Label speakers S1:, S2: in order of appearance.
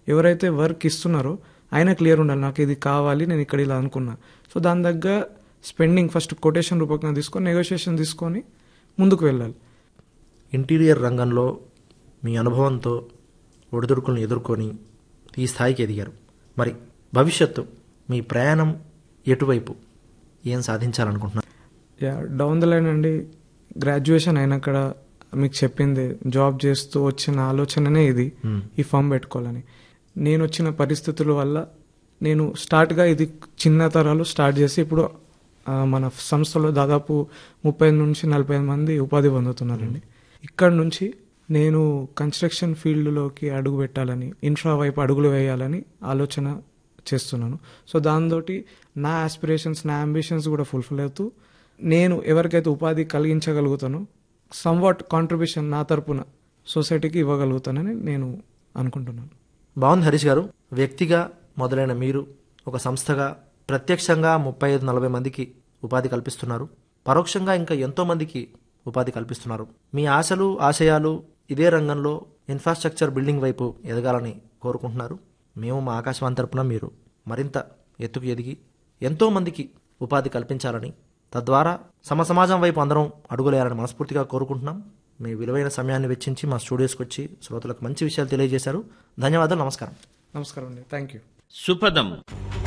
S1: ఎవరైతే వర్క్ ఇస్తున్నారో ఆయన క్లియర్ ఉండాలి నాకు ఇది కావాలి నేను ఇక్కడ ఇలా అనుకున్నా సో దాని దగ్గర స్పెండింగ్ ఫస్ట్ కొటేషన్ రూపకంగా తీసుకొని నెగోషియేషన్ తీసుకొని ముందుకు వెళ్ళాలి
S2: ఇంటీరియర్ రంగంలో మీ అనుభవంతో ఒడిదుడుకులను ఎదుర్కొని ఈ స్థాయికి ఎదిగారు మరి భవిష్యత్తు మీ ప్రయాణం ఎటువైపు ఏం సాధించాలనుకుంటున్నారు
S1: యా డౌన్ ద లైన్ అండి గ్రాడ్యుయేషన్ అయినాక మీకు చెప్పింది జాబ్ చేస్తూ వచ్చిన ఆలోచననే ఇది
S2: Hmm.
S1: ఈ ఫామ్ పెట్టుకోవాలని నేను వచ్చిన పరిస్థితుల వల్ల నేను స్టార్ట్గా ఇది చిన్న తరాలు స్టార్ట్ చేసి ఇప్పుడు ఆ, మన సంస్థలో దాదాపు ముప్పై నుంచి నలభై మంది ఉపాధి పొందుతున్నారండి ఇక్కడ నుంచి నేను కన్స్ట్రక్షన్ ఫీల్డ్లోకి అడుగు పెట్టాలని ఇన్ఫ్రా వైపు అడుగులు వేయాలని ఆలోచన చేస్తున్నాను సో దాంతో నా ఆస్పిరేషన్స్ నా అంబిషన్స్ కూడా ఫుల్ఫిల్ అవుతూ నేను ఎవరికైతే ఉపాధి కలిగించగలుగుతానో సమ్వాట్ కాంట్రిబ్యూషన్ నా తరపున సొసైటీకి ఇవ్వగలుగుతానని నేను అనుకుంటున్నాను
S2: బాగుంది హరీష్ గారు వ్యక్తిగా మొదలైన మీరు ఒక సంస్థగా ప్రత్యక్షంగా ముప్పై ఐదు నలభై మందికి ఉపాధి కల్పిస్తున్నారు పరోక్షంగా ఇంకా ఎంతో మందికి ఉపాధి కల్పిస్తున్నారు మీ ఆశలు ఆశయాలు ఇదే రంగంలో ఇన్ఫ్రాస్ట్రక్చర్ బిల్డింగ్ వైపు ఎదగాలని కోరుకుంటున్నారు మేము మా ఆకాశవాణి తరపున మీరు మరింత ఎత్తుకు ఎదిగి ఎంతో మందికి ఉపాధి కల్పించాలని తద్వారా సమ సమాజం వైపు అందరం అడుగులేయాలని మనస్ఫూర్తిగా కోరుకుంటున్నాం మీ విలువైన సమయాన్ని వెచ్చించి మా స్టూడియోస్కి వచ్చి శ్రోతలకు మంచి విషయాలు తెలియజేశారు ధన్యవాదాలు నమస్కారం
S1: నమస్కారం అండి థ్యాంక్ యూ
S3: సుపదం